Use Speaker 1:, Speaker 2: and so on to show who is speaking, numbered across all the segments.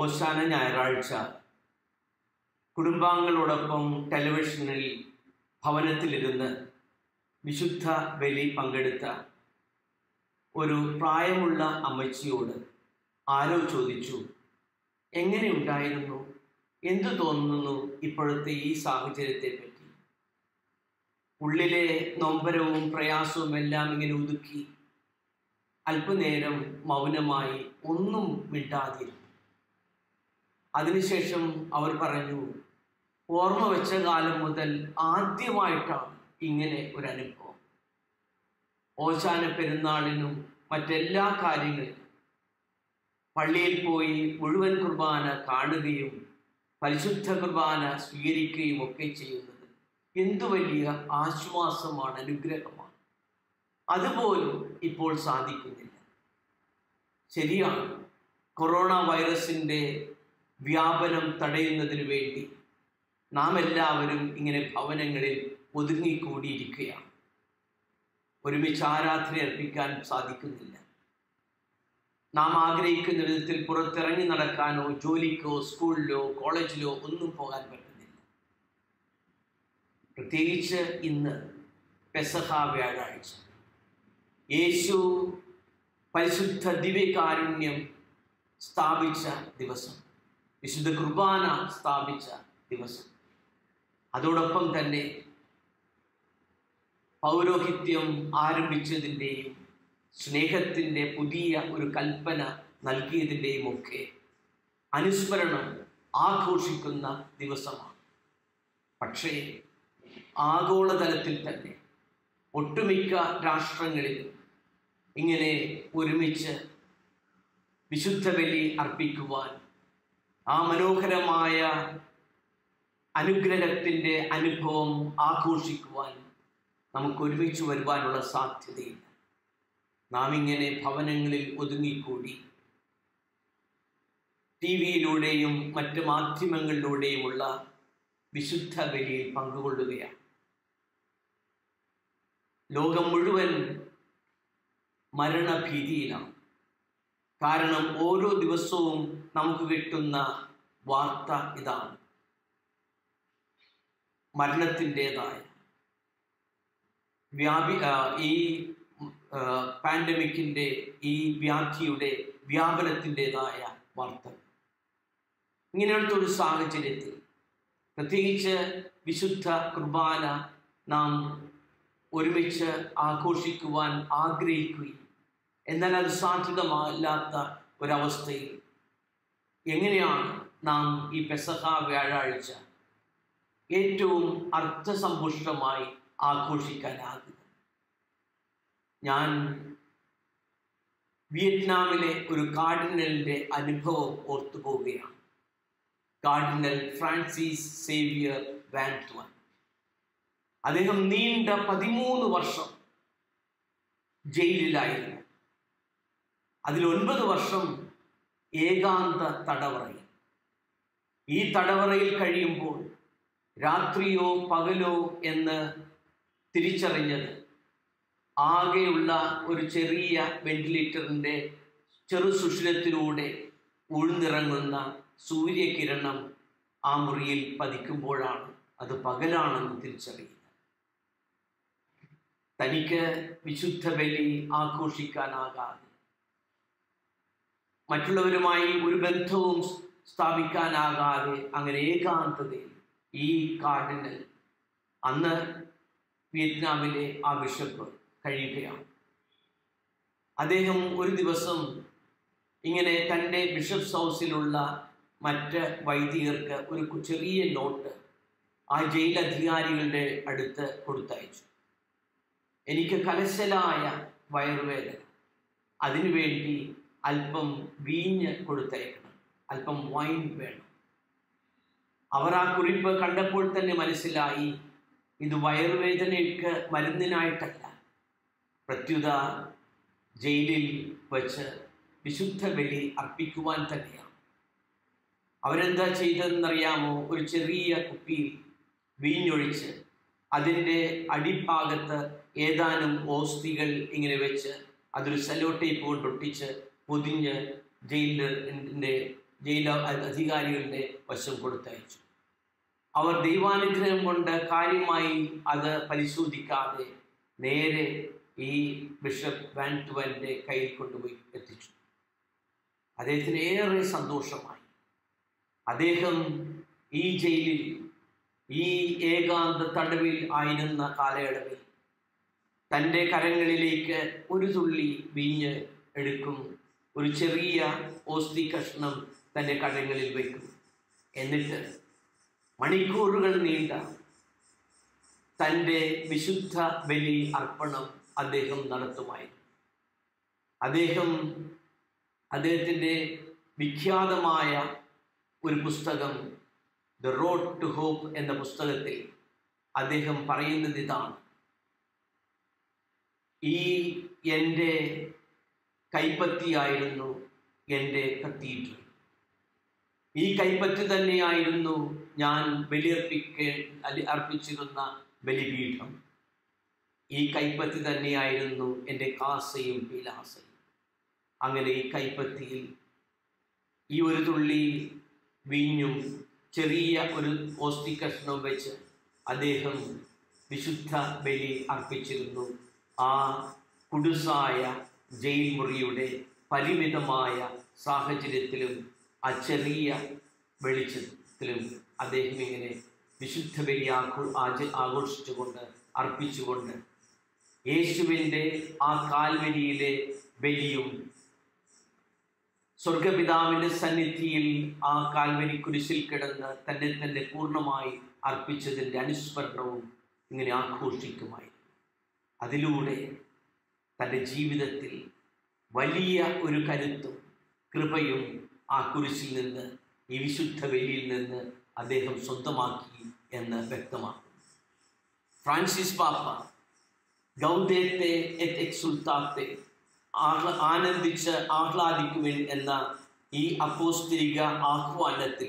Speaker 1: ഓശാന ഞായറാഴ്ച കുടുംബാംഗങ്ങളോടൊപ്പം ടെലിവിഷനിൽ ഭവനത്തിലിരുന്ന് വിശുദ്ധ ബലി പങ്കെടുത്ത ഒരു പ്രായമുള്ള അമ്മച്ചിയോട് ആരോ ചോദിച്ചു എങ്ങനെയുണ്ടായിരുന്നു എന്തു തോന്നുന്നു ഇപ്പോഴത്തെ ഈ സാഹചര്യത്തെ പറ്റി ഉള്ളിലെ നൊമ്പരവും പ്രയാസവും എല്ലാം ഇങ്ങനെ ഒതുക്കി അല്പനേരം മൗനമായി ഒന്നും മിണ്ടാതിരുന്നു അതിനുശേഷം അവർ പറഞ്ഞു ഓർമ്മ വെച്ച കാലം മുതൽ ആദ്യമായിട്ടാണ് ഇങ്ങനെ ഒരു അനുഭവം ഓശാന പെരുന്നാളിനും മറ്റെല്ലാ കാര്യങ്ങളിലും പള്ളിയിൽ പോയി മുഴുവൻ കുർബാന കാണുകയും പരിശുദ്ധ കുർബാന സ്വീകരിക്കുകയും ഒക്കെ ചെയ്യുന്നത് എന്തു വലിയ ആശ്വാസമാണ് അനുഗ്രഹമാണ് അതുപോലും ഇപ്പോൾ സാധിക്കുന്നില്ല ശരിയാണ് കൊറോണ വൈറസിൻ്റെ വ്യാപനം തടയുന്നതിന് വേണ്ടി നാം എല്ലാവരും ഇങ്ങനെ ഭവനങ്ങളിൽ ഒതുങ്ങിക്കൂടിയിരിക്കുകയാണ് ഒരുമിച്ച് ആരാധന അർപ്പിക്കാൻ സാധിക്കുന്നില്ല നാം ആഗ്രഹിക്കുന്ന വിധത്തിൽ പുറത്തിറങ്ങി നടക്കാനോ ജോലിക്കോ സ്കൂളിലോ കോളേജിലോ ഒന്നും പോകാൻ പറ്റുന്നില്ല പ്രത്യേകിച്ച് ഇന്ന് പെസഹ വ്യാഴാഴ്ച യേശു പരിശുദ്ധ ദിവ്യകാരുണ്യം സ്ഥാപിച്ച ദിവസം വിശുദ്ധ കുർബാന സ്ഥാപിച്ച ദിവസം അതോടൊപ്പം തന്നെ പൗരോഹിത്യം ആരംഭിച്ചതിൻ്റെയും സ്നേഹത്തിൻ്റെ പുതിയ ഒരു കൽപ്പന നൽകിയതിൻ്റെയും ഒക്കെ അനുസ്മരണം ആഘോഷിക്കുന്ന ദിവസമാണ് പക്ഷേ ആഗോളതലത്തിൽ തന്നെ ഒട്ടുമിക്ക രാഷ്ട്രങ്ങളിലും ഇങ്ങനെ ഒരുമിച്ച് വിശുദ്ധ ബലി അർപ്പിക്കുവാൻ ആ മനോഹരമായ അനുഗ്രഹത്തിൻ്റെ അനുഭവം ആഘോഷിക്കുവാൻ നമുക്ക് ഒരുമിച്ച് വരുവാനുള്ള സാധ്യതയില്ല നാം ഇങ്ങനെ ഭവനങ്ങളിൽ ഒതുങ്ങിക്കൂടി ടി വിയിലൂടെയും മറ്റ് മാധ്യമങ്ങളിലൂടെയുമുള്ള വിശുദ്ധ ബലിയിൽ പങ്കുകൊള്ളുകയാണ് ലോകം മുഴുവൻ മരണഭീതിയിലാണ് കാരണം ഓരോ ദിവസവും നമുക്ക് കിട്ടുന്ന വാർത്ത ഇതാണ് മരണത്തിൻ്റെതായ വ്യാപി ആ, ഈ പാൻഡമിക്കിൻ്റെ ഈ വ്യാധിയുടെ വ്യാപനത്തിൻ്റെതായ വാർത്ത ഇങ്ങനെയുള്ള ഒരു സാഹചര്യത്തിൽ പ്രത്യേകിച്ച് വിശുദ്ധ കുർബാന നാം ഒരുമിച്ച് ആഘോഷിക്കുവാൻ ആഗ്രഹിക്കുകയും എന്നാൽ അത് സാധ്യതമല്ലാത്ത ഒരവസ്ഥയിൽ എങ്ങനെയാണ് നാം ഈ പെസഹ വ്യാഴാഴ്ച ഏറ്റവും അർത്ഥസമ്പുഷ്ടമായി ആഘോഷിക്കാനാകുക ഞാൻ വിയറ്റ്നാമിലെ ഒരു കാർഡിനലിൻ്റെ അനുഭവം ഓർത്തു പോവുകയാണ് കാർഡിനൽ ഫ്രാൻസിസ് സേവിയർ വാൻട്വൻ അദ്ദേഹം നീണ്ട പതിമൂന്ന് വർഷം ജയിലിലായിരുന്നു അതിൽ ഒൻപത് വർഷം ഏകാന്ത തടവറയിൽ ഈ തടവറയിൽ കഴിയുമ്പോൾ രാത്രിയോ പകലോ എന്ന് തിരിച്ചറിഞ്ഞത് ആകെയുള്ള ഒരു ചെറിയ വെന്റിലേറ്ററിൻ്റെ ചെറു സുഷിരത്തിലൂടെ ഉഴുന്നിറങ്ങുന്ന സൂര്യകിരണം ആ മുറിയിൽ പതിക്കുമ്പോഴാണ് അത് പകലാണെന്ന് തിരിച്ചറിയുന്നത് തനിക്ക് വിശുദ്ധ ബലി ആഘോഷിക്കാനാകാതെ മറ്റുള്ളവരുമായി ഒരു ബന്ധവും സ്ഥാപിക്കാനാകാതെ അങ്ങനെ ഏകാന്തതയിൽ ഈ കാർഡിനൽ അന്ന് വിയറ്റ്നാമിലെ ആ ബിഷപ്പ് കഴിയുകയാണ് അദ്ദേഹം ഒരു ദിവസം ഇങ്ങനെ തൻ്റെ ബിഷപ്സ് ഹൗസിലുള്ള മറ്റ് വൈദികർക്ക് ഒരു കു- ചെറിയ നോട്ട് ആ ജയിൽ അധികാരികളുടെ അടുത്ത് കൊടുത്തയച്ചു എനിക്ക് കലശലായ വയറുവേദന അതിനുവേണ്ടി അല്പം വീഞ്ഞ് കൊടുത്തയക്കണം അല്പം വൈൻ വേണം അവർ ആ കുറിപ്പ് കണ്ടപ്പോൾ തന്നെ മനസ്സിലായി ഇത് വയറുവേദനയ്ക്ക് മരുന്നിനായിട്ടല്ല പ്രത്യുത ജയിലിൽ വച്ച് വിശുദ്ധ ബലി അർപ്പിക്കുവാൻ തന്നെയാണ് അവരെന്താ ചെയ്തതെന്നറിയാമോ ഒരു ചെറിയ കുപ്പിയിൽ വീഞ്ഞൊഴിച്ച് അതിൻ്റെ അടിഭാഗത്ത് ഏതാനും ഓസ്തികൾ ഇങ്ങനെ വെച്ച് അതൊരു സെലോ ടേപ്പ് കൊണ്ട് ഒട്ടിച്ച് പൊതിഞ്ഞ് ജയിലിൻ്റെ ജയിൽ അധികാരികളുടെ വശം കൊടുത്തയച്ചു അവർ ദൈവാനുഗ്രഹം കൊണ്ട് കാര്യമായി അത് പരിശോധിക്കാതെ നേരെ ഈ ബിഷപ്പ് വാൻറ്റുവൻ്റെ കയ്യിൽ കൊണ്ടുപോയി എത്തിച്ചു അദ്ദേഹത്തിന് ഏറെ സന്തോഷമായി അദ്ദേഹം ഈ ജയിലിൽ ഈ ഏകാന്ത തടവിൽ ആയിരുന്ന കാലയളവിൽ തൻ്റെ കരങ്ങളിലേക്ക് ഒരു തുള്ളി വീഞ്ഞ് എടുക്കും ഒരു ചെറിയ ഓസ്തി കഷ്ണം തൻ്റെ കരങ്ങളിൽ വയ്ക്കും എന്നിട്ട് മണിക്കൂറുകൾ നീണ്ട തൻ്റെ വിശുദ്ധ ബലി അർപ്പണം അദ്ദേഹം നടത്തുമായിരുന്നു അദ്ദേഹം അദ്ദേഹത്തിൻ്റെ വിഖ്യാതമായ ഒരു പുസ്തകം ദ റോഡ് ടു ഹോപ്പ് എന്ന പുസ്തകത്തിൽ അദ്ദേഹം പറയുന്നത് ഇതാണ് ഈ എൻ്റെ കൈപ്പത്തിയായിരുന്നു എൻ്റെ കത്തീഡ്രൽ ഈ കൈപ്പത്തി തന്നെയായിരുന്നു ഞാൻ ബലിയർപ്പിക്കേ അല്ലി- അർപ്പിച്ചിരുന്ന ബലിപീഠം ഈ കൈപ്പത്തി തന്നെയായിരുന്നു എൻ്റെ കാസയും പിലാസയും അങ്ങനെ ഈ കൈപ്പത്തിയിൽ ഈ ഒരു തുള്ളി വീഞ്ഞും ചെറിയ ഒരു ഓസ്തി കഷ്ണവും വെച്ച് അദ്ദേഹം വിശുദ്ധ ബലി അർപ്പിച്ചിരുന്നു ആ കുടുസായ ജയിൽ മുറിയുടെ പരിമിതമായ സാഹചര്യത്തിലും ആ ചെറിയ വെളിച്ചത്തിലും അദ്ദേഹം ഇങ്ങനെ വിശുദ്ധ ബലി ആഘോ ആച ആഘോഷിച്ചുകൊണ്ട് അർപ്പിച്ചുകൊണ്ട് യേശുവിൻ്റെ ആ കാൽവരിയിലെ ബലിയും സ്വർഗപിതാവിൻ്റെ സന്നിധിയിൽ ആ കാൽവരി കുരിശിൽ കിടന്ന് തന്നെ തന്നെ പൂർണ്ണമായി അർപ്പിച്ചതിൻ്റെ അനുസ്മരണവും ഇങ്ങനെ ആഘോഷിക്കുമായി അതിലൂടെ തൻ്റെ ജീവിതത്തിൽ വലിയ ഒരു കരുത്തും കൃപയും ആ കുരിശിൽ നിന്ന് ഈ വിശുദ്ധ ബലിയിൽ നിന്ന് അദ്ദേഹം സ്വന്തമാക്കി എന്ന് വ്യക്തമാക്കുന്നു ഫ്രാൻസിസ് പാപ്പ ഗൗദേത്തെ എത് എക്സുൽത്താത്തെ ആഹ്ല ആനന്ദിച്ച് ആഹ്ലാദിക്കുവിൻ എന്ന ഈ അപ്പോസ്തരിക ആഹ്വാനത്തിൽ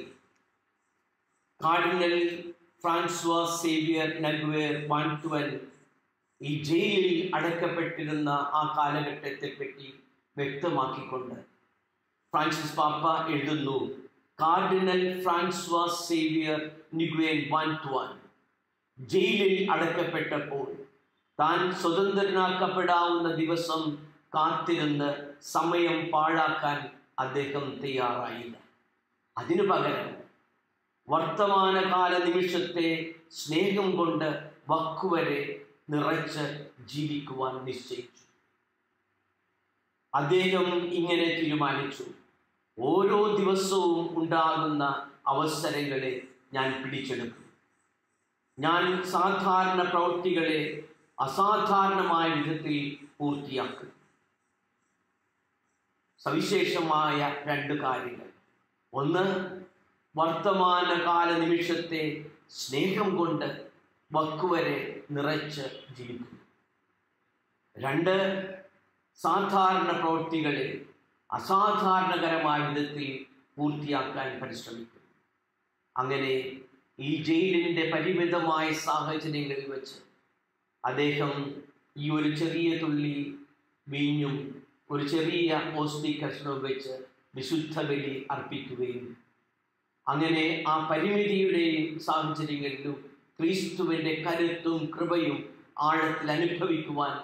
Speaker 1: കാർഡിനൽ ഫ്രാൻസ്വാസ് സേവിയർ നഗ്വേർ വാൻറ്റുവൻ ഈ ജയിലിൽ അടക്കപ്പെട്ടിരുന്ന ആ കാലഘട്ടത്തെ പറ്റി വ്യക്തമാക്കിക്കൊണ്ട് ഫ്രാൻസിസ് പാപ്പ എഴുതുന്നു കാർഡിനൽ ഫ്രാൻസ്വാസ് സേവിയർ നിഗ്വേൻ വാൻറ്റുവാൻ ജയിലിൽ അടക്കപ്പെട്ടപ്പോൾ താൻ സ്വതന്ത്രനാക്കപ്പെടാവുന്ന ദിവസം കാത്തിരുന്ന് സമയം പാഴാക്കാൻ അദ്ദേഹം തയ്യാറായില്ല അതിനു പകരം വർത്തമാനകാല നിമിഷത്തെ സ്നേഹം കൊണ്ട് വക്കുവരെ നിറച്ച് ജീവിക്കുവാൻ നിശ്ചയിച്ചു അദ്ദേഹം ഇങ്ങനെ തീരുമാനിച്ചു ഓരോ ദിവസവും ഉണ്ടാകുന്ന അവസരങ്ങളെ ഞാൻ പിടിച്ചെടുക്കും ഞാൻ സാധാരണ പ്രവൃത്തികളെ അസാധാരണമായ വിധത്തിൽ പൂർത്തിയാക്കും സവിശേഷമായ രണ്ട് കാര്യങ്ങൾ ഒന്ന് വർത്തമാനകാല നിമിഷത്തെ സ്നേഹം കൊണ്ട് വക്കുവരെ നിറച്ച് ജീവിക്കുന്നു രണ്ട് സാധാരണ പ്രവൃത്തികളെ അസാധാരണകരമായ വിധത്തിൽ പൂർത്തിയാക്കാൻ പരിശ്രമിക്കുന്നു അങ്ങനെ ഈ ജയിലിൻ്റെ പരിമിതമായ സാഹചര്യങ്ങളിൽ വെച്ച് അദ്ദേഹം ഈ ഒരു ചെറിയ തുള്ളി വീഞ്ഞും ഒരു ചെറിയ ഓസ്തി കഷ്ണവും വെച്ച് വിശുദ്ധ ബലി അർപ്പിക്കുകയും അങ്ങനെ ആ പരിമിതിയുടെയും സാഹചര്യങ്ങളിലും ക്രിസ്തുവിൻ്റെ കരുത്തും കൃപയും ആഴത്തിൽ അനുഭവിക്കുവാൻ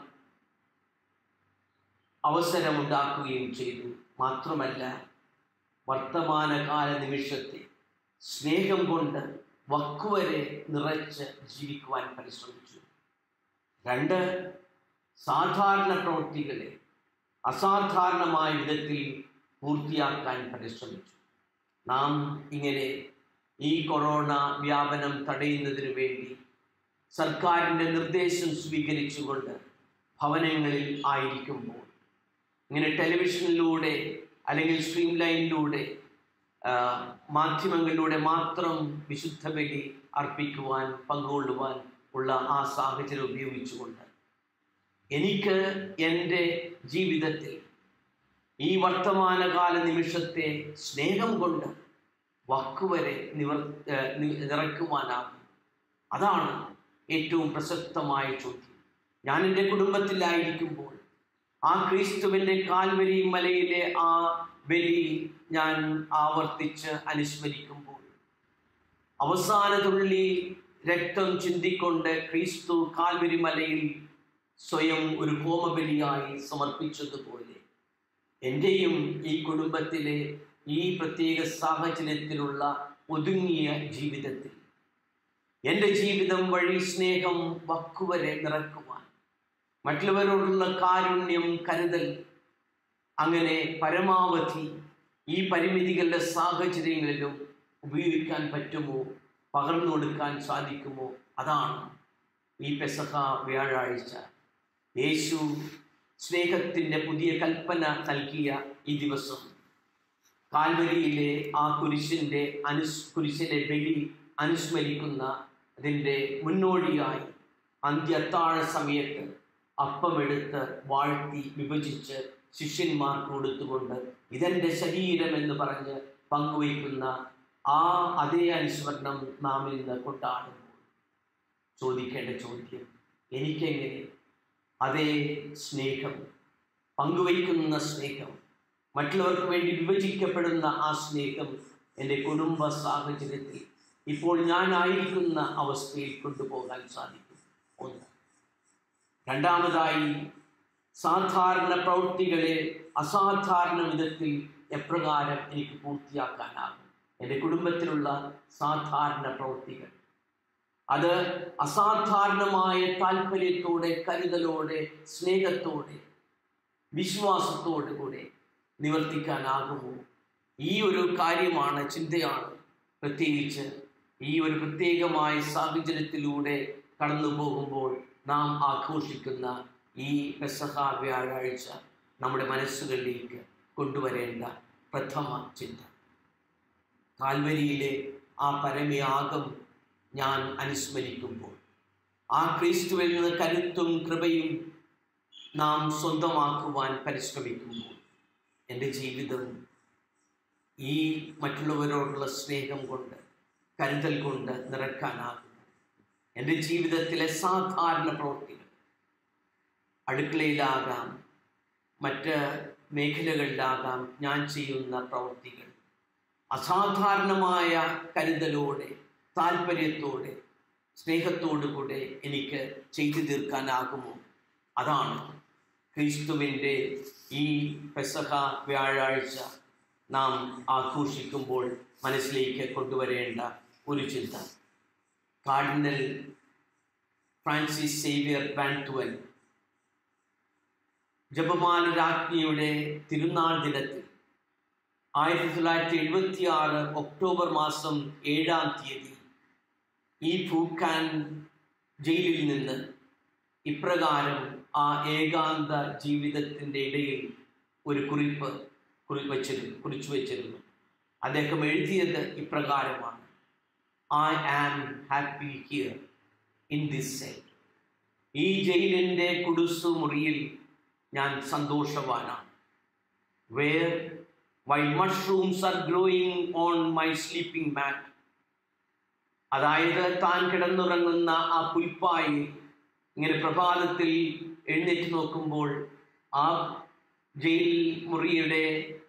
Speaker 1: അവസരമുണ്ടാക്കുകയും ചെയ്തു മാത്രമല്ല വർത്തമാനകാല നിമിഷത്തെ സ്നേഹം കൊണ്ട് വക്കുവരെ നിറച്ച് ജീവിക്കുവാൻ പരിശ്രമിച്ചു രണ്ട് സാധാരണ പ്രവൃത്തികളെ അസാധാരണമായ വിധത്തിൽ പൂർത്തിയാക്കാൻ പരിശ്രമിച്ചു നാം ഇങ്ങനെ ഈ കൊറോണ വ്യാപനം തടയുന്നതിന് വേണ്ടി സർക്കാരിൻ്റെ നിർദ്ദേശം സ്വീകരിച്ചുകൊണ്ട് ഭവനങ്ങളിൽ ആയിരിക്കുമ്പോൾ ഇങ്ങനെ ടെലിവിഷനിലൂടെ അല്ലെങ്കിൽ സ്ട്രീം ലൈനിലൂടെ ആ, മാധ്യമങ്ങളിലൂടെ മാത്രം വിശുദ്ധ ബലി അർപ്പിക്കുവാൻ പങ്കുകൊള്ളുവാൻ ഉള്ള ആ സാഹചര്യം ഉപയോഗിച്ചുകൊണ്ട് എനിക്ക് എൻ്റെ ജീവിതത്തിൽ ഈ വർത്തമാനകാല നിമിഷത്തെ സ്നേഹം കൊണ്ട് വാക്കുവരെ നിവർ ഏഹ് നി- നിറയ്ക്കുവാനാകും അതാണ് ഏറ്റവും പ്രസക്തമായ ചോദ്യം ഞാൻ എൻ്റെ കുടുംബത്തിലായിരിക്കുമ്പോൾ ആ ക്രിസ്തുവിൻ്റെ കാൽവരി മലയിലെ ആ ബലി ഞാൻ ആവർത്തിച്ച് അനുസ്മരിക്കുമ്പോൾ അവസാന തുള്ളി രക്തം ചിന്തിക്കൊണ്ട് ക്രിസ്തു കാൽവരി മലയിൽ സ്വയം ഒരു ഹോമബലിയായി സമർപ്പിച്ചതുപോലെ എൻ്റെയും ഈ കുടുംബത്തിലെ ഈ പ്രത്യേക സാഹചര്യത്തിലുള്ള ഒതുങ്ങിയ ജീവിതത്തിൽ എൻ്റെ ജീവിതം വഴി സ്നേഹം വക്കുവരെ നിറക്കുവാൻ മറ്റുള്ളവരോടുള്ള കാരുണ്യം കരുതൽ അങ്ങനെ പരമാവധി ഈ പരിമിതികളുടെ സാഹചര്യങ്ങളിലും ഉപയോഗിക്കാൻ പറ്റുമോ പകർന്നു കൊടുക്കാൻ സാധിക്കുമോ അതാണ് ഈ പെസഹ വ്യാഴാഴ്ച യേശു സ്നേഹത്തിൻ്റെ പുതിയ കൽപ്പന നൽകിയ ഈ ദിവസം കാൽവരിയിലെ ആ കുരിശിൻ്റെ അനുസ് കുരിശിലെ ബലി അനുസ്മരിക്കുന്ന അതിൻ്റെ മുന്നോടിയായി അന്ത്യത്താഴ സമയത്ത് അപ്പമെടുത്ത് വാഴ്ത്തി വിഭജിച്ച് ശിഷ്യന്മാർക്ക് കൊടുത്തുകൊണ്ട് ഇതെൻ്റെ ശരീരം എന്ന് പറഞ്ഞ് പങ്കുവയ്ക്കുന്ന ആ അതേ അനുസ്മരണം നാം ഇന്ന് കൊണ്ടാടുമ്പോൾ ചോദിക്കേണ്ട ചോദ്യം എനിക്കെങ്ങനെ അതേ സ്നേഹം പങ്കുവയ്ക്കുന്ന സ്നേഹം മറ്റുള്ളവർക്ക് വേണ്ടി വിഭജിക്കപ്പെടുന്ന ആ സ്നേഹം എൻ്റെ കുടുംബ സാഹചര്യത്തിൽ ഇപ്പോൾ ഞാനായിരിക്കുന്ന അവസ്ഥയിൽ കൊണ്ടുപോകാൻ സാധിക്കും ഒന്ന് രണ്ടാമതായി സാധാരണ പ്രവൃത്തികളെ അസാധാരണ വിധത്തിൽ എപ്രകാരം എനിക്ക് പൂർത്തിയാക്കാനാകും എൻ്റെ കുടുംബത്തിലുള്ള സാധാരണ പ്രവൃത്തികൾ അത് അസാധാരണമായ താല്പര്യത്തോടെ കരുതലോടെ സ്നേഹത്തോടെ വിശ്വാസത്തോടെ കൂടെ നിവർത്തിക്കാനാകുമോ ഈ ഒരു കാര്യമാണ് ചിന്തയാണ് പ്രത്യേകിച്ച് ഈ ഒരു പ്രത്യേകമായ സാഹചര്യത്തിലൂടെ കടന്നു പോകുമ്പോൾ നാം ആഘോഷിക്കുന്ന ഈ പെസഹ വ്യാഴാഴ്ച നമ്മുടെ മനസ്സുകളിലേക്ക് കൊണ്ടുവരേണ്ട പ്രഥമ ചിന്ത കാൽവരിയിലെ ആ പരമയാഗം ഞാൻ അനുസ്മരിക്കുമ്പോൾ ആ ക്രിസ്തുവിൽ നിന്ന് കരുത്തും കൃപയും നാം സ്വന്തമാക്കുവാൻ പരിശ്രമിക്കുമ്പോൾ എൻ്റെ ജീവിതം ഈ മറ്റുള്ളവരോടുള്ള സ്നേഹം കൊണ്ട് കരുതൽ കൊണ്ട് നിറക്കാനാകും എൻ്റെ ജീവിതത്തിലെ സാധാരണ പ്രവൃത്തികൾ അടുക്കളയിലാകാം മറ്റ് മേഖലകളിലാകാം ഞാൻ ചെയ്യുന്ന പ്രവൃത്തികൾ അസാധാരണമായ കരുതലോടെ താല്പര്യത്തോടെ സ്നേഹത്തോടു കൂടെ എനിക്ക് ചെയ്തു തീർക്കാനാകുമോ അതാണ് ക്രിസ്തുവിൻ്റെ ഈ പെസഹ വ്യാഴാഴ്ച നാം ആഘോഷിക്കുമ്പോൾ മനസ്സിലേക്ക് കൊണ്ടുവരേണ്ട ഒരു ചിന്ത കാർഡിനൽ ഫ്രാൻസിസ് സേവിയർ ബാൻറ്റുവൽ ജപമാല രാജ്ഞിയുടെ തിരുനാൾ ദിനത്തിൽ ആയിരത്തി തൊള്ളായിരത്തി എഴുപത്തി ആറ് ഒക്ടോബർ മാസം ഏഴാം തീയതി ഈ ഫൂക്കാൻ ജയിലിൽ നിന്ന് ഇപ്രകാരം ആ ഏകാന്ത ജീവിതത്തിൻ്റെ ഇടയിൽ ഒരു കുറിപ്പ് കുറി വച്ചിരുന്നു കുറിച്ചു വച്ചിരുന്നു അദ്ദേഹം എഴുതിയത് ഇപ്രകാരമാണ് I am happy here in this cell ഈ ജയിലിൻ്റെ കുടുസു മുറിയിൽ ഞാൻ സന്തോഷവാനാണ് where white mushrooms are growing on my sleeping mat അതായത് താൻ കിടന്നുറങ്ങുന്ന ആ പുൽപ്പായി ഇങ്ങനെ പ്രഭാതത്തിൽ എഴുന്നേറ്റ് നോക്കുമ്പോൾ ആ ജയിൽ മുറിയുടെ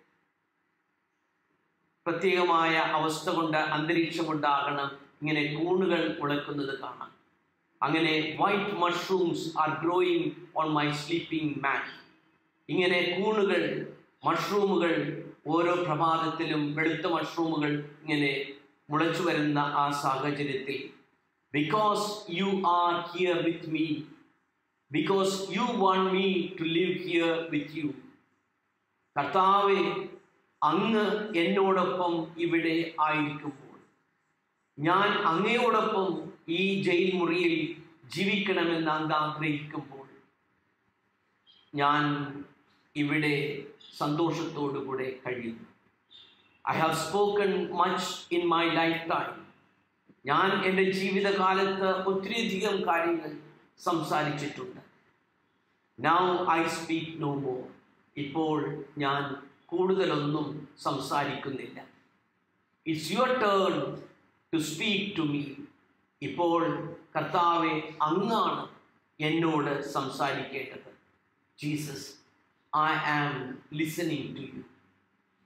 Speaker 1: പ്രത്യേകമായ അവസ്ഥ കൊണ്ട് അന്തരീക്ഷം കൊണ്ടാകണം ഇങ്ങനെ കൂണുകൾ മുളക്കുന്നത് കാണാം അങ്ങനെ white mushrooms are growing on my sleeping mat ഇങ്ങനെ കൂണുകൾ മഷ്റൂമുകൾ ഓരോ പ്രഭാതത്തിലും വെളുത്ത മഷ്റൂമുകൾ ഇങ്ങനെ മുളച്ചു വരുന്ന ആ സാഹചര്യത്തിൽ because you are here with me because you want me to live here with you കർത്താവെ അങ്ങ് എന്നോടൊപ്പം ഇവിടെ ആയിരിക്കുമ്പോൾ ഞാൻ അങ്ങയോടൊപ്പം ഈ ജയിൽ മുറിയിൽ ജീവിക്കണമെന്ന് അങ്ങ് ആഗ്രഹിക്കുമ്പോൾ ഞാൻ ഇവിടെ സന്തോഷത്തോടുകൂടെ കഴിയുന്നു I have spoken much in my life time ഞാൻ എൻ്റെ ജീവിതകാലത്ത് ഒത്തിരിയധികം കാര്യങ്ങൾ സംസാരിച്ചിട്ടുണ്ട് now I speak no more ഇപ്പോൾ ഞാൻ കൂടുതലൊന്നും സംസാരിക്കുന്നില്ല it's your turn to speak to me ഇപ്പോൾ കർത്താവെ അങ്ങാണ് എന്നോട് സംസാരിക്കേണ്ടത് Jesus I am listening to you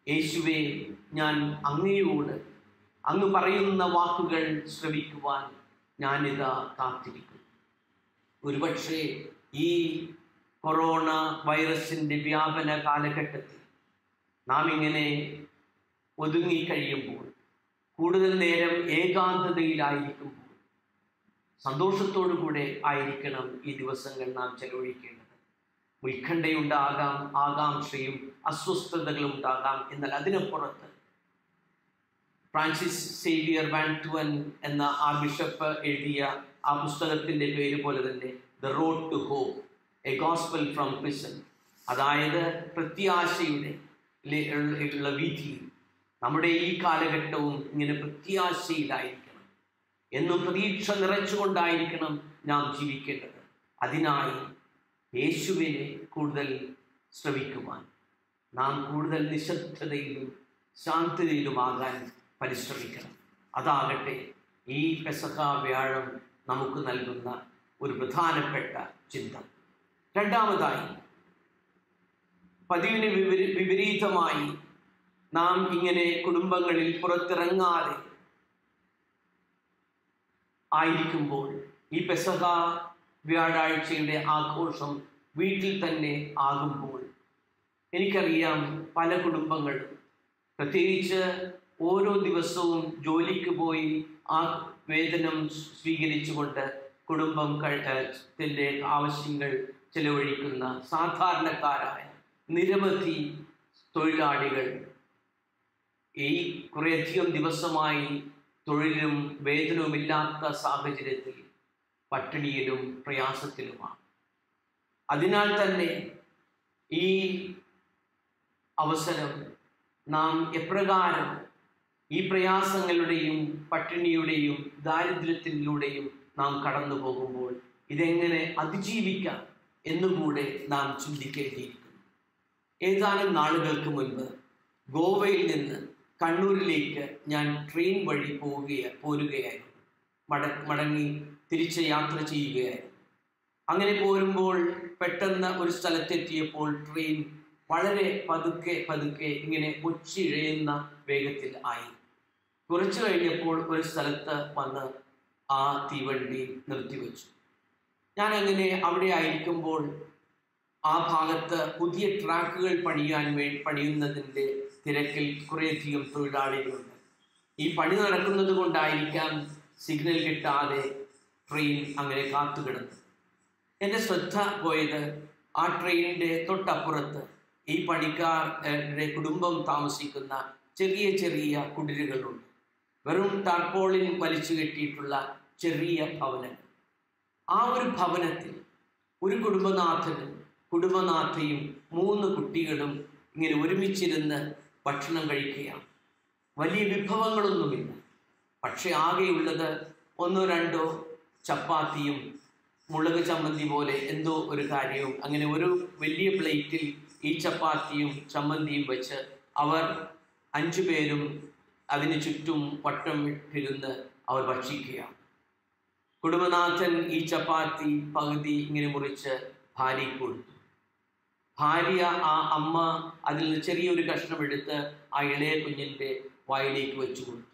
Speaker 1: യേശുവെ ഞാൻ അങ്ങയോട് അങ്ങ് പറയുന്ന വാക്കുകൾ ശ്രവിക്കുവാൻ ഞാനിതാ കാത്തിരിക്കുന്നു ഒരുപക്ഷെ ഈ കൊറോണ വൈറസിൻ്റെ വ്യാപന കാലഘട്ടത്തിൽ നാം ഇങ്ങനെ ഒതുങ്ങിക്കഴിയുമ്പോൾ കൂടുതൽ നേരം ഏകാന്തതയിലായിരിക്കുമ്പോൾ സന്തോഷത്തോടു കൂടെ ആയിരിക്കണം ഈ ദിവസങ്ങൾ നാം ചെലവഴിക്കേണ്ടത് ഉത്കണ്ഠയുണ്ടാകാം ആകാംക്ഷയും അസ്വസ്ഥതകളും ഉണ്ടാകാം എന്നാൽ അതിനപ്പുറത്ത് ഫ്രാൻസിസ് സേവിയർ വാൻറ്റുവൻ എന്ന ആ ബിഷപ്പ് എഴുതിയ ആ പുസ്തകത്തിൻ്റെ പേര് പോലെ തന്നെ the road to hope a gospel from prison അതായത് പ്രത്യാശയുടെ ലെ- ഉള്ള വീതി നമ്മുടെ ഈ കാലഘട്ടവും ഇങ്ങനെ പ്രത്യാശയിലായിരിക്കണം എന്നും പ്രതീക്ഷ നിറച്ചുകൊണ്ടായിരിക്കണം നാം ജീവിക്കേണ്ടത് അതിനായി യേശുവിനെ കൂടുതൽ ശ്രവിക്കുവാൻ നാം കൂടുതൽ നിശബ്ദതയിലും ശാന്തതയിലുമാകാൻ പരിശ്രമിക്കണം അതാകട്ടെ ഈ പെസഹ വ്യാഴം നമുക്ക് നൽകുന്ന ഒരു പ്രധാനപ്പെട്ട ചിന്ത രണ്ടാമതായി പതിവിന് വിപരീ വിപരീതമായി നാം ഇങ്ങനെ കുടുംബങ്ങളിൽ പുറത്തിറങ്ങാതെ ആയിരിക്കുമ്പോൾ ഈ പെസഹ വ്യാഴാഴ്ചയുടെ ആഘോഷം വീട്ടിൽ തന്നെ ആകുമ്പോൾ എനിക്കറിയാം പല കുടുംബങ്ങളും പ്രത്യേകിച്ച് ഓരോ ദിവസവും ജോലിക്ക് പോയി ആ വേതനം സ്വീകരിച്ചുകൊണ്ട് കുടുംബം ത്തിൻ്റെ ആവശ്യങ്ങൾ ചെലവഴിക്കുന്ന സാധാരണക്കാരായ നിരവധി തൊഴിലാളികൾ ഈ കുറേയധികം ദിവസമായി തൊഴിലും വേതനവുമില്ലാത്ത സാഹചര്യത്തിൽ പട്ടിണിയിലും പ്രയാസത്തിലുമാണ് അതിനാൽ തന്നെ ഈ അവസരം നാം എപ്രകാരം ഈ പ്രയാസങ്ങളുടെയും പട്ടിണിയുടെയും ദാരിദ്ര്യത്തിലൂടെയും നാം കടന്നു പോകുമ്പോൾ ഇതെങ്ങനെ അതിജീവിക്കാം എന്നുകൂടെ നാം ചിന്തിക്കേണ്ടിയിരിക്കുന്നു ഏതാനും നാളുകൾക്ക് മുൻപ് ഗോവയിൽ നിന്ന് കണ്ണൂരിലേക്ക് ഞാൻ ട്രെയിൻ വഴി പോവുകയ പോരുകയായിരുന്നു മട മടങ്ങി തിരിച്ച് യാത്ര ചെയ്യുകയായിരുന്നു അങ്ങനെ പോരുമ്പോൾ പെട്ടെന്ന് ഒരു സ്ഥലത്തെത്തിയപ്പോൾ ട്രെയിൻ വളരെ പതുക്കെ പതുക്കെ ഇങ്ങനെ ഒച്ചിഴയുന്ന വേഗത്തിൽ ആയി കുറച്ചു കഴിഞ്ഞപ്പോൾ ഒരു സ്ഥലത്ത് വന്ന് ആ തീവണ്ടി നിർത്തിവെച്ചു ഞാൻ അങ്ങനെ അവിടെ ആയിരിക്കുമ്പോൾ ആ ഭാഗത്ത് പുതിയ ട്രാക്കുകൾ പണിയാൻ വേ പണിയുന്നതിൻ്റെ തിരക്കിൽ കുറേയധികം തൊഴിലാളികളുണ്ട് ഈ പണി നടക്കുന്നത് കൊണ്ടായിരിക്കാം സിഗ്നൽ കിട്ടാതെ ട്രെയിൻ അങ്ങനെ കാത്തുകിടന്നു എൻ്റെ ശ്രദ്ധ പോയത് ആ ട്രെയിനിൻ്റെ തൊട്ടപ്പുറത്ത് ഈ പണിക്കാരുടെ കുടുംബം താമസിക്കുന്ന ചെറിയ ചെറിയ കുടിലുകളുണ്ട് വെറും ടാർപോളിൻ വലിച്ചു കെട്ടിയിട്ടുള്ള ചെറിയ ഭവനങ്ങൾ ആ ഒരു ഭവനത്തിൽ ഒരു കുടുംബനാഥനും കുടുംബനാഥയും മൂന്ന് കുട്ടികളും ഇങ്ങനെ ഒരുമിച്ചിരുന്ന് ഭക്ഷണം കഴിക്കുകയാണ് വലിയ വിഭവങ്ങളൊന്നുമില്ല പക്ഷെ ആകെയുള്ളത് ഒന്നോ രണ്ടോ ചപ്പാത്തിയും മുളക് ചമ്മന്തി പോലെ എന്തോ ഒരു കാര്യവും അങ്ങനെ ഒരു വലിയ പ്ലേറ്റിൽ ഈ ചപ്പാത്തിയും ചമ്മന്തിയും വെച്ച് അവർ അഞ്ചു പേരും അതിന് ചുറ്റും വട്ടം ഇരുന്ന് അവർ ഭക്ഷിക്കുകയാണ് കുടുംബനാഥൻ ഈ ചപ്പാത്തി പകുതി ഇങ്ങനെ മുറിച്ച് ഭാര്യയ്ക്ക് കൊടുത്തു ഭാര്യ ആ അമ്മ അതിൽ നിന്ന് ചെറിയൊരു കഷ്ണം എടുത്ത് ആ ഇളയ കുഞ്ഞിൻ്റെ വായിലേക്ക് വെച്ചു കൊടുത്തു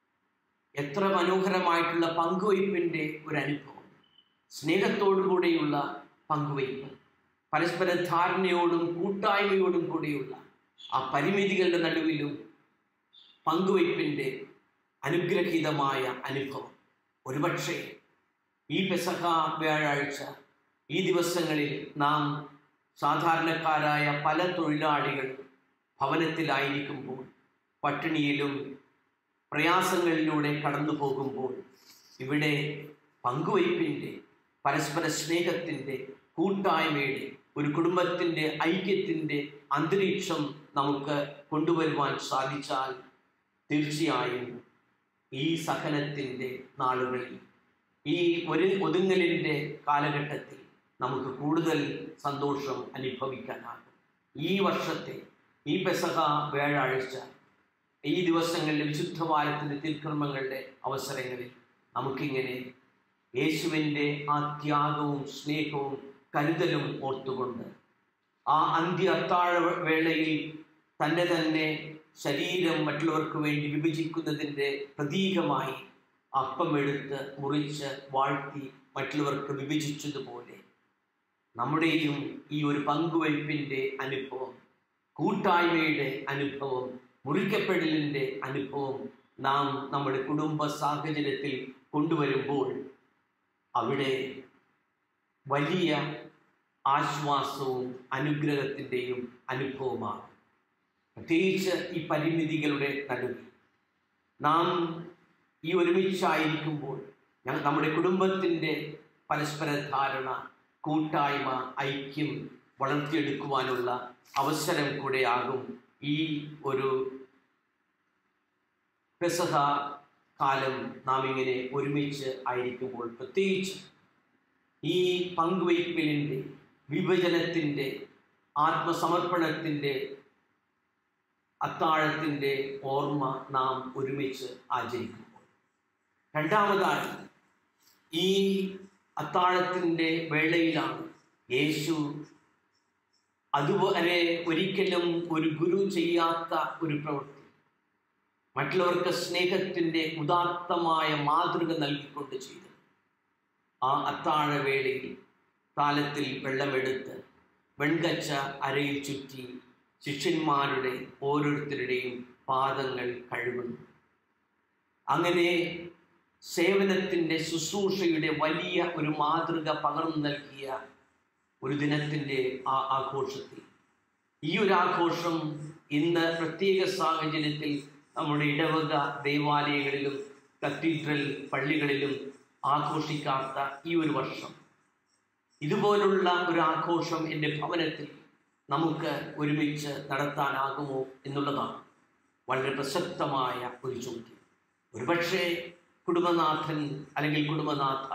Speaker 1: എത്ര മനോഹരമായിട്ടുള്ള പങ്കുവയ്പ്പിൻ്റെ ഒരു അനുഭവം സ്നേഹത്തോടു കൂടെയുള്ള പങ്കുവയ്പ്പ് പരസ്പര ധാരണയോടും കൂട്ടായ്മയോടും കൂടിയുള്ള ആ പരിമിതികളുടെ നടുവിലും പങ്കുവയ്പ്പിൻ്റെ അനുഗ്രഹീതമായ അനുഭവം ഒരുപക്ഷെ ഈ പെസഹ വ്യാഴാഴ്ച ഈ ദിവസങ്ങളിൽ നാം സാധാരണക്കാരായ പല തൊഴിലാളികളും ഭവനത്തിലായിരിക്കുമ്പോൾ പട്ടിണിയിലും പ്രയാസങ്ങളിലൂടെ കടന്നു പോകുമ്പോൾ ഇവിടെ പങ്കുവയ്പ്പിൻ്റെ പരസ്പര സ്നേഹത്തിൻ്റെ കൂട്ടായ്മയുടെ ഒരു കുടുംബത്തിൻ്റെ ഐക്യത്തിൻ്റെ അന്തരീക്ഷം നമുക്ക് കൊണ്ടുവരുവാൻ സാധിച്ചാൽ തീർച്ചയായും ഈ സഹനത്തിൻ്റെ നാളുകളിൽ ഈ ഒരു ഒതുങ്ങലിൻ്റെ കാലഘട്ടത്തിൽ നമുക്ക് കൂടുതൽ സന്തോഷം അനുഭവിക്കാനാകും ഈ വർഷത്തെ ഈ പെസഹ വ്യാഴാഴ്ച ഈ ദിവസങ്ങളിലെ വിശുദ്ധ വാരത്തിൻ്റെ തിരുക്കർമ്മങ്ങളുടെ അവസരങ്ങളിൽ നമുക്കിങ്ങനെ യേശുവിൻ്റെ ആ ത്യാഗവും സ്നേഹവും കരുതലും ഓർത്തുകൊണ്ട് ആ അന്ത്യ അത്താഴ വേളയിൽ തന്നെ തന്നെ ശരീരം മറ്റുള്ളവർക്ക് വേണ്ടി വിഭജിക്കുന്നതിൻ്റെ പ്രതീകമായി അപ്പമെടുത്ത് മുറിച്ച് വാഴ്ത്തി മറ്റുള്ളവർക്ക് വിഭജിച്ചതുപോലെ നമ്മുടെയും ഈ ഒരു പങ്കുവയ്പ്പിൻ്റെ അനുഭവം കൂട്ടായ്മയുടെ അനുഭവം മുറിക്കപ്പെടലിൻ്റെ അനുഭവം നാം നമ്മുടെ കുടുംബ സാഹചര്യത്തിൽ കൊണ്ടുവരുമ്പോൾ അവിടെ വലിയ ആശ്വാസവും അനുഗ്രഹത്തിൻ്റെയും അനുഭവമാണ് പ്രത്യേകിച്ച് ഈ പരിമിതികളുടെ നടുവിൽ നാം ഈ ഒരുമിച്ചായിരിക്കുമ്പോൾ ഞങ്ങൾ നമ്മുടെ കുടുംബത്തിൻ്റെ പരസ്പര ധാരണ കൂട്ടായ്മ ഐക്യം വളർത്തിയെടുക്കുവാനുള്ള അവസരം കൂടെയാകും ഈ ഒരു പെസഹ കാലം നാം ഇങ്ങനെ ഒരുമിച്ച് ആയിരിക്കുമ്പോൾ പ്രത്യേകിച്ച് ഈ പങ്കുവയ്ക്കലിൻ്റെ വിഭജനത്തിൻ്റെ ആത്മസമർപ്പണത്തിൻ്റെ അത്താഴത്തിൻ്റെ ഓർമ്മ നാം ഒരുമിച്ച് ആചരിക്കുമ്പോൾ രണ്ടാമതായി ഈ അത്താഴത്തിൻ്റെ വേളയിലാണ് യേശു അതുവരെ ഒരിക്കലും ഒരു ഗുരു ചെയ്യാത്ത ഒരു പ്രവൃത്തി മറ്റുള്ളവർക്ക് സ്നേഹത്തിൻ്റെ ഉദാത്തമായ മാതൃക നൽകിക്കൊണ്ട് ചെയ്തു ആ അത്താഴവേളയിൽ കാലത്തിൽ വെള്ളമെടുത്ത് വെൺകച്ച അരയിൽ ചുറ്റി ശിഷ്യന്മാരുടെ ഓരോരുത്തരുടെയും പാദങ്ങൾ കഴുകുന്നു അങ്ങനെ സേവനത്തിൻ്റെ ശുശ്രൂഷയുടെ വലിയ ഒരു മാതൃക പകർന്നു നൽകിയ ഒരു ദിനത്തിൻ്റെ ആ ആഘോഷത്തിൽ ഈ ഒരു ആഘോഷം ഇന്ന് പ്രത്യേക സാഹചര്യത്തിൽ നമ്മുടെ ഇടവക ദേവാലയങ്ങളിലും കത്തീഡ്രൽ പള്ളികളിലും ആഘോഷിക്കാത്ത ഈ ഒരു വർഷം ഇതുപോലുള്ള ഒരു ആഘോഷം എൻ്റെ ഭവനത്തിൽ നമുക്ക് ഒരുമിച്ച് നടത്താനാകുമോ എന്നുള്ളതാണ് വളരെ പ്രസക്തമായ ഒരു ചോദ്യം ഒരുപക്ഷെ കുടുംബനാഥൻ അല്ലെങ്കിൽ കുടുംബനാഥ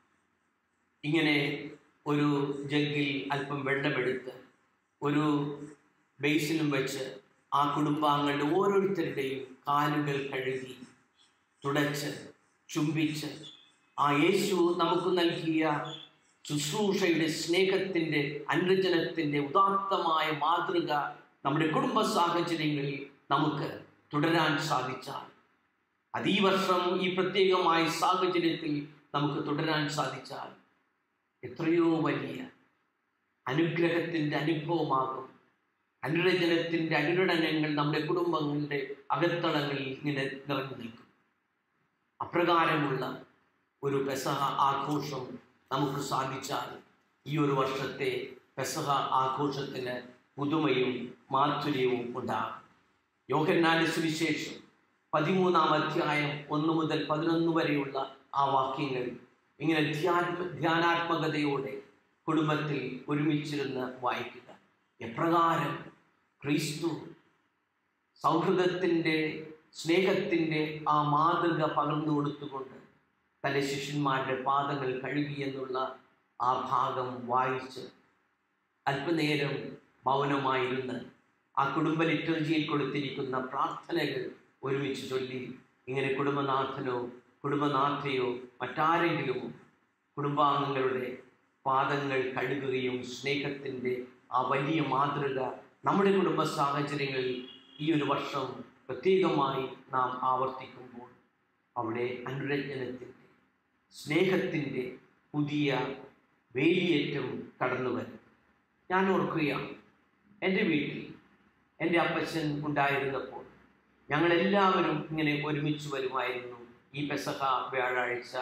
Speaker 1: ഇങ്ങനെ ഒരു ജഗ്ഗിൽ അല്പം വെള്ളമെടുത്ത് ഒരു ബേസിലും വെച്ച് ആ കുടുംബാംഗങ്ങളുടെ ഓരോരുത്തരുടെയും കാലുകൾ കഴുകി തുടച്ച് ചുംബിച്ച് ആ യേശു നമുക്ക് നൽകിയ ശുശ്രൂഷയുടെ സ്നേഹത്തിൻ്റെ അനുരചനത്തിൻ്റെ ഉദാത്തമായ മാതൃക നമ്മുടെ കുടുംബ സാഹചര്യങ്ങളിൽ നമുക്ക് തുടരാൻ സാധിച്ചാൽ അത് ഈ വർഷം ഈ പ്രത്യേകമായ സാഹചര്യത്തിൽ നമുക്ക് തുടരാൻ സാധിച്ചാൽ എത്രയോ വലിയ അനുഗ്രഹത്തിൻ്റെ അനുഭവമാകും അനുരചനത്തിൻ്റെ അനുരണനങ്ങൾ നമ്മുടെ കുടുംബങ്ങളുടെ അകത്തളങ്ങളിൽ ഇങ്ങനെ നിറഞ്ഞു നിൽക്കും അപ്രകാരമുള്ള ഒരു പെസഹ ആഘോഷം നമുക്ക് സാധിച്ചാൽ ഈ ഒരു വർഷത്തെ പെസഹ ആഘോഷത്തിന് പുതുമയും മാധുര്യവും ഉണ്ടാകും യോഹന്നാന്റെ സുവിശേഷം പതിമൂന്നാം അധ്യായം ഒന്ന് മുതൽ പതിനൊന്ന് വരെയുള്ള ആ വാക്യങ്ങൾ ഇങ്ങനെ ധ്യാന ധ്യാനാത്മകതയോടെ കുടുംബത്തിൽ ഒരുമിച്ചിരുന്ന് വായിക്കുക എപ്രകാരം ക്രിസ്തു സൗഹൃദത്തിൻ്റെ സ്നേഹത്തിൻ്റെ ആ മാതൃക പകർന്നു കൊടുത്തുകൊണ്ട് തൻ്റെ ശിഷ്യന്മാരുടെ പാദങ്ങൾ കഴുകി എന്നുള്ള ആ ഭാഗം വായിച്ച് അല്പനേരം മൗനമായിരുന്ന് ആ കുടുംബ ലിറ്റർജിയിൽ കൊടുത്തിരിക്കുന്ന പ്രാർത്ഥനകൾ ഒരുമിച്ച് ചൊല്ലി ഇങ്ങനെ കുടുംബനാഥനോ കുടുംബനാഥയോ മറ്റാരെങ്കിലുമോ കുടുംബാംഗങ്ങളുടെ പാദങ്ങൾ കഴുകുകയും സ്നേഹത്തിൻ്റെ ആ വലിയ മാതൃക നമ്മുടെ കുടുംബ സാഹചര്യങ്ങളിൽ ഈ ഒരു വർഷം പ്രത്യേകമായി നാം ആവർത്തിക്കുമ്പോൾ അവിടെ അനുരഞ്ജനത്തിൻ്റെ സ്നേഹത്തിൻ്റെ പുതിയ വേലിയേറ്റം കടന്നു വരും ഞാൻ ഓർക്കുകയാണ് എൻ്റെ വീട്ടിൽ എൻ്റെ അപ്പച്ചൻ ഉണ്ടായിരുന്നപ്പോൾ ഞങ്ങളെല്ലാവരും ഇങ്ങനെ ഒരുമിച്ച് വരുമായിരുന്നു ഈ പെസഹ വ്യാഴാഴ്ച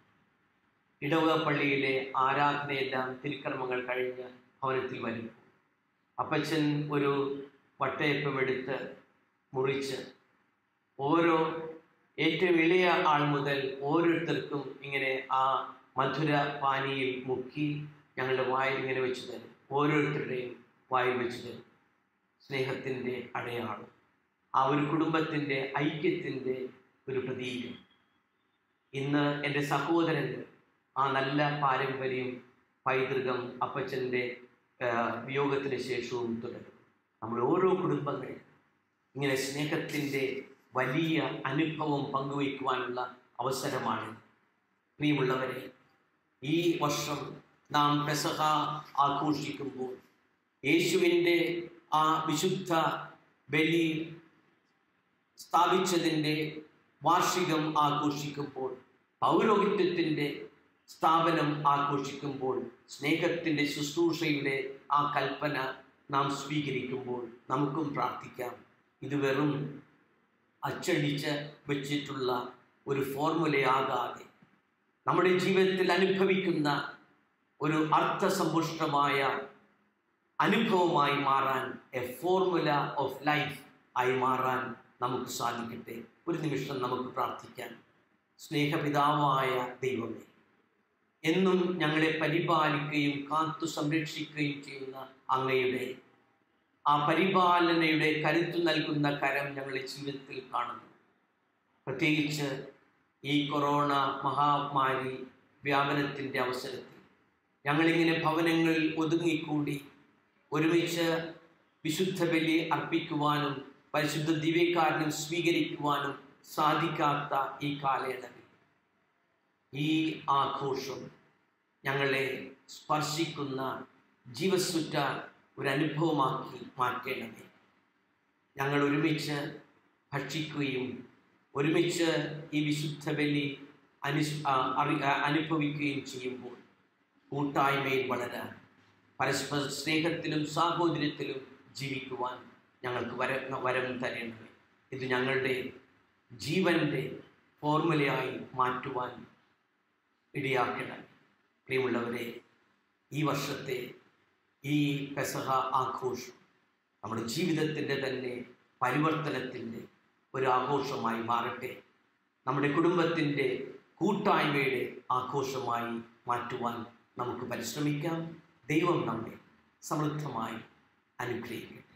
Speaker 1: ഇടവക പള്ളിയിലെ ആരാധനയെല്ലാം തിരുക്കർമ്മങ്ങൾ കഴിഞ്ഞ് ഭവനത്തിൽ വരും അപ്പച്ചൻ ഒരു വട്ടയപ്പം എടുത്ത് മുറിച്ച് ഓരോ ഏറ്റവും ഇളയ ആൾ മുതൽ ഓരോരുത്തർക്കും ഇങ്ങനെ ആ മധുര പാനിയിൽ മുക്കി ഞങ്ങളുടെ വായിൽ ഇങ്ങനെ വെച്ച് തരും ഓരോരുത്തരുടെയും വായിൽ വെച്ച് തരും സ്നേഹത്തിൻ്റെ അടയാളം ആ ഒരു കുടുംബത്തിൻ്റെ ഐക്യത്തിൻ്റെ ഒരു പ്രതീകം ഇന്ന് എൻ്റെ സഹോദരങ്ങൾ ആ നല്ല പാരമ്പര്യം പൈതൃകം അപ്പച്ചൻ്റെ വിയോഗത്തിന് ശേഷവും തുടരും നമ്മുടെ ഓരോ കുടുംബങ്ങൾ ഇങ്ങനെ സ്നേഹത്തിൻ്റെ വലിയ അനുഭവം പങ്കുവയ്ക്കുവാനുള്ള അവസരമാണ് പ്രിയമുള്ളവരെ ഈ വർഷം നാം പെസഹ ആഘോഷിക്കുമ്പോൾ യേശുവിൻ്റെ ആ വിശുദ്ധ ബലി സ്ഥാപിച്ചതിൻ്റെ വാർഷികം ആഘോഷിക്കുമ്പോൾ പൗരോഹിത്യത്തിൻ്റെ സ്ഥാപനം ആഘോഷിക്കുമ്പോൾ സ്നേഹത്തിൻ്റെ ശുശ്രൂഷയുടെ ആ കൽപ്പന നാം സ്വീകരിക്കുമ്പോൾ നമുക്കും പ്രാർത്ഥിക്കാം ഇത് വെറും അച്ചടിച്ച് വെച്ചിട്ടുള്ള ഒരു ഫോർമുലയാകാതെ നമ്മുടെ ജീവിതത്തിൽ അനുഭവിക്കുന്ന ഒരു അർത്ഥസമ്പുഷ്ടമായ അനുഭവമായി മാറാൻ എ ഫോർമുല ഓഫ് ലൈഫ് ആയി മാറാൻ നമുക്ക് സാധിക്കട്ടെ ഒരു നിമിഷം നമുക്ക് പ്രാർത്ഥിക്കാം സ്നേഹപിതാവായ ദൈവമേ എന്നും ഞങ്ങളെ പരിപാലിക്കുകയും കാത്തു സംരക്ഷിക്കുകയും ചെയ്യുന്ന അങ്ങയുടെ ആ പരിപാലനയുടെ കരുത്തു നൽകുന്ന കരം ഞങ്ങളുടെ ജീവിതത്തിൽ കാണുന്നു പ്രത്യേകിച്ച് ഈ കൊറോണ മഹാമാരി വ്യാപനത്തിൻ്റെ അവസരത്തിൽ ഞങ്ങളിങ്ങനെ ഭവനങ്ങളിൽ ഒതുങ്ങിക്കൂടി ഒരുമിച്ച് വിശുദ്ധ ബലി അർപ്പിക്കുവാനും പരിശുദ്ധ ദിവ്യകാരണം സ്വീകരിക്കുവാനും സാധിക്കാത്ത ഈ കാലയളവിൽ ഈ ആഘോഷം ഞങ്ങളെ സ്പർശിക്കുന്ന ജീവസുറ്റ ഒരു അനുഭവമാക്കി മാറ്റേണ്ടത് ഞങ്ങൾ ഒരുമിച്ച് ഭക്ഷിക്കുകയും ഒരുമിച്ച് ഈ വിശുദ്ധ ബലി അനു അനുഭവിക്കുകയും ചെയ്യുമ്പോൾ കൂട്ടായ്മയിൽ വളരാൻ പരസ്പര സ്നേഹത്തിലും സാഹോദര്യത്തിലും ജീവിക്കുവാൻ ഞങ്ങൾക്ക് വര വരം തരേണ്ടത് ഇത് ഞങ്ങളുടെ ജീവൻ്റെ ഫോർമുലയായി മാറ്റുവാൻ ഇടയാക്കണം പ്രിയമുള്ളവരെ ഈ വർഷത്തെ ഈ പെസഹ ആഘോഷം നമ്മുടെ ജീവിതത്തിൻ്റെ തന്നെ പരിവർത്തനത്തിൻ്റെ ഒരു ആഘോഷമായി മാറട്ടെ നമ്മുടെ കുടുംബത്തിൻ്റെ കൂട്ടായ്മയുടെ ആഘോഷമായി മാറ്റുവാൻ നമുക്ക് പരിശ്രമിക്കാം ദൈവം നമ്മെ സമൃദ്ധമായി അനുഗ്രഹിക്കട്ടെ